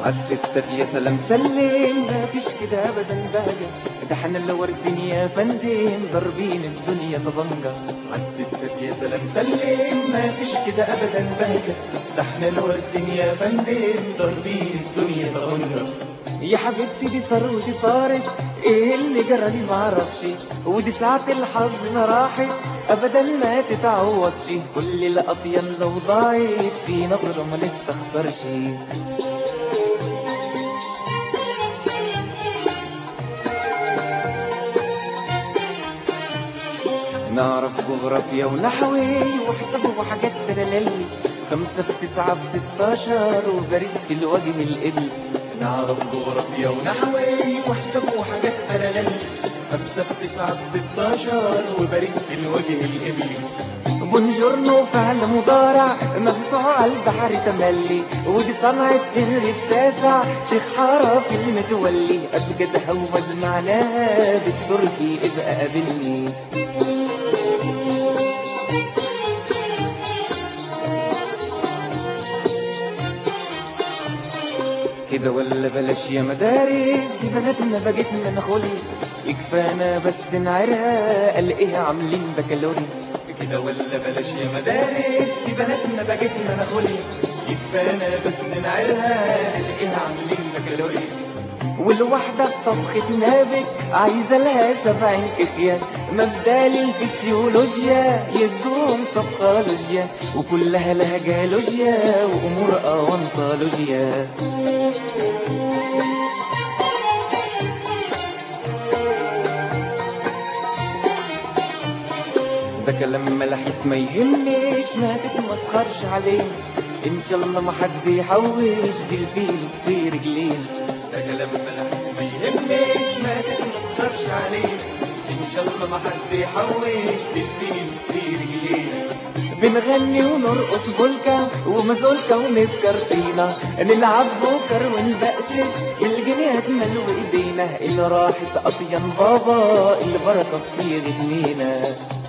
عالستات يا سلام سلم ما فيش كده ابدا بهجة ده احنا اللي وارثين يا فندم ضاربين الدنيا طبنجة عالستات يا سلام سلم ما فيش كده ابدا بهجة ده احنا اللي وارثين يا فندم ضاربين الدنيا طبنجة يا حبيبتي دي ثروتي طارت ايه اللي جرالي معرفش ودي ساعة الحظ ما راحت ابدا ما تتعوضش كل الاطيان لو ضاعت في نظرة ما نستخسرش نعرف جغرافيا ونحوي وحساب وحاجات تلالي خمسة في تسعة في ستاشر وباريس في الوجه القبل نعرف جغرافيا ونحوي وحساب وحاجات تلالي خمسة في تسعة في ستاشر وباريس في الوجه القبلي بونجورنو فعل مضارع مفتوح على البحر تملي ودي صنعة هنري التاسع شيخ حارة في المتولي أبجد هوز معناها بالتركي ابقى قابلني كده ولا بلاش يا مدارس دي بناتنا بقتنا نخلي يكفانا بس نعرها الاقيها عاملين بكالوري كده ولا بلاش يا مدارس دي بناتنا بقتنا نخلي يكفانا بس نعرها الاقيها عاملين بكالوري والواحدة في طبخة نابك عايزة لها سبعين كفية مبدال الفسيولوجيا يدوم طبخولوجيا وكلها لها جيولوجيا وأمور أونطولوجيا ده كلام ملاحيس ما يهمش ما تتمسخرش عليه ان شاء الله ما حد يحوش دي الفيلس في رجلين ده كلام ملاحيس ما يهمش ما تتمسخرش عليه ان شاء الله ما حد يحوش دي الفيلس في رجلين بنغني ونرقص بولكا ومازولكا ونسكرتينا نلعب بوكر ونبقشش الجنيهات ملو ايدينا اللي راحت اطيان بابا البركه في صيغه مينا